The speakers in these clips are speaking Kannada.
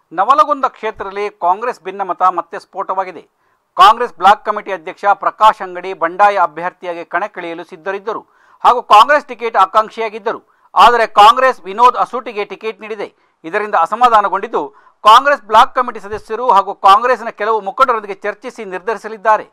ನವಲಗುಂದ ಕ್ಷೇತ್ರದಲ್ಲಿ ಕಾಂಗ್ರೆಸ್ ಭಿನ್ನಮತ ಮತ್ತೆ ಸ್ಫೋಟವಾಗಿದೆ ಕಾಂಗ್ರೆಸ್ ಬ್ಲಾಕ್ ಕಮಿಟಿ ಅಧ್ಯಕ್ಷ ಪ್ರಕಾಶ್ ಅಂಗಡಿ ಬಂಡಾಯ ಅಭ್ಯರ್ಥಿಯಾಗಿ ಕಣಕ್ಕಿಳಿಯಲು ಸಿದ್ಧರಿದ್ದರು ಹಾಗೂ ಕಾಂಗ್ರೆಸ್ ಟಿಕೆಟ್ ಆಕಾಂಕ್ಷಿಯಾಗಿದ್ದರು ಆದರೆ ಕಾಂಗ್ರೆಸ್ ವಿನೋದ್ ಅಸೂಟಿಗೆ ಟಿಕೆಟ್ ನೀಡಿದೆ ಇದರಿಂದ ಅಸಮಾಧಾನಗೊಂಡಿದ್ದು ಕಾಂಗ್ರೆಸ್ ಬ್ಲಾಕ್ ಕಮಿಟಿ ಸದಸ್ಯರು ಹಾಗೂ ಕಾಂಗ್ರೆಸ್ನ ಕೆಲವು ಮುಖಂಡರೊಂದಿಗೆ ಚರ್ಚಿಸಿ ನಿರ್ಧರಿಸಲಿದ್ದಾರೆ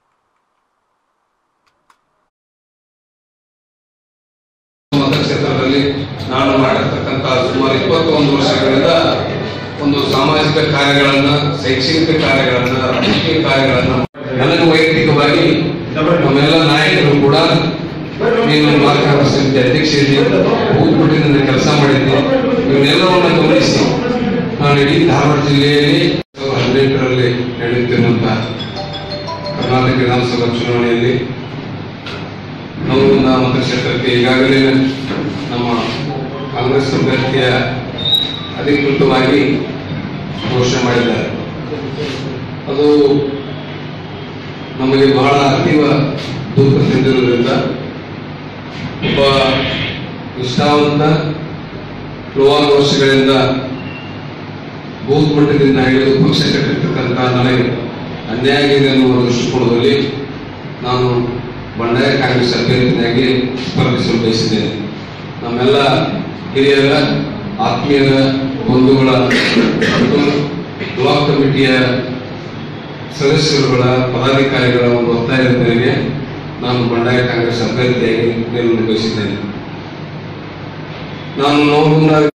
ಮತಕ್ಷೇತ್ರದಲ್ಲಿ ನಾನು ಮಾಡಿರ್ತಕ್ಕಂಥ ಸುಮಾರು ಇಪ್ಪತ್ತೊಂದು ವರ್ಷಗಳಿಂದ ಒಂದು ಸಾಮಾಜಿಕ ಕಾರ್ಯಗಳನ್ನ ಶೈಕ್ಷಣಿಕ ಕಾರ್ಯಗಳನ್ನ ರಾಜಕೀಯ ಕಾರ್ಯಗಳನ್ನ ನನಗೆ ವೈಯಕ್ತಿಕವಾಗಿ ನಮ್ಮೆಲ್ಲ ನಾಯಕರು ಕೂಡ ನೀನು ಮಾರ್ಗದರ್ಶನ ಸಮಿತಿ ಅಧ್ಯಕ್ಷ ಇದ್ದಿ ಊದ್ಬಿಟ್ಟಿನಿಂದ ಕೆಲಸ ಮಾಡಿದ್ದೆ ಇವನ್ನೆಲ್ಲವನ್ನ ಗಮನಿಸಿ ನಾನು ಇಡೀ ಧಾರವಾಡ ಜಿಲ್ಲೆಯಲ್ಲಿ ಹದಿನೆಂಟರಲ್ಲಿ ನಡೆಯುತ್ತಿರುವಂತ ಕರ್ನಾಟಕ ವಿಧಾನಸಭಾ ಚುನಾವಣೆಯಲ್ಲಿ ನವಲಗುಂದ ಮತಕ್ಷೇತ್ರಕ್ಕೆ ಈಗಾಗಲೇ ನಮ್ಮ ಕಾಂಗ್ರೆಸ್ ಅಭ್ಯರ್ಥಿಯ ಅಧಿಕೃತವಾಗಿ ಘೋಷಣೆ ಮಾಡಿದ್ದಾರೆ ಅದು ನಮಗೆ ಬಹಳ ಅತೀವ ದುಃಖ ತಂದಿರುವುದರಿಂದ ಒಬ್ಬ ನಿಷ್ಠಾವಂತ ಹಲವಾರು ವರ್ಷಗಳಿಂದ ಬೂತ್ ಮಟ್ಟದಿಂದ ಹಿಡಿದು ಪಕ್ಷ ಕಟ್ಟಿರ್ತಕ್ಕಂಥ ನನಗೆ ಅನ್ಯಾಯ ಆಗಿದೆ ಅನ್ನುವ ದೃಷ್ಟಿಕೋನದಲ್ಲಿ ನಾನು ಬಂಡಾಯ ಕಾಂಗ್ರೆಸ್ ಅಭ್ಯರ್ಥಿಯಾಗಿ ಸ್ಪರ್ಧಿಸಲು ಬಯಸಿದ್ದೇನೆ ನಮ್ಮೆಲ್ಲ ಹಿರಿಯರ ಆತ್ಮೀಯರ ಬಂಧುಗಳ ಮತ್ತು ಬ್ಲಾಕ್ ಕಮಿಟಿಯ ಸದಸ್ಯರುಗಳ ಪದಾಧಿಕಾರಿಗಳ ಒಂದು ಒತ್ತಾಯದ ಮೇರೆಗೆ ನಾನು ಬಂಡಾಯ ಕಾಂಗ್ರೆಸ್ ಅಭ್ಯರ್ಥಿಯಾಗಿ ನಿಲ್ಲಲು ಬಯಸಿದ್ದೇನೆ ನಾನು ನೋವುಂದ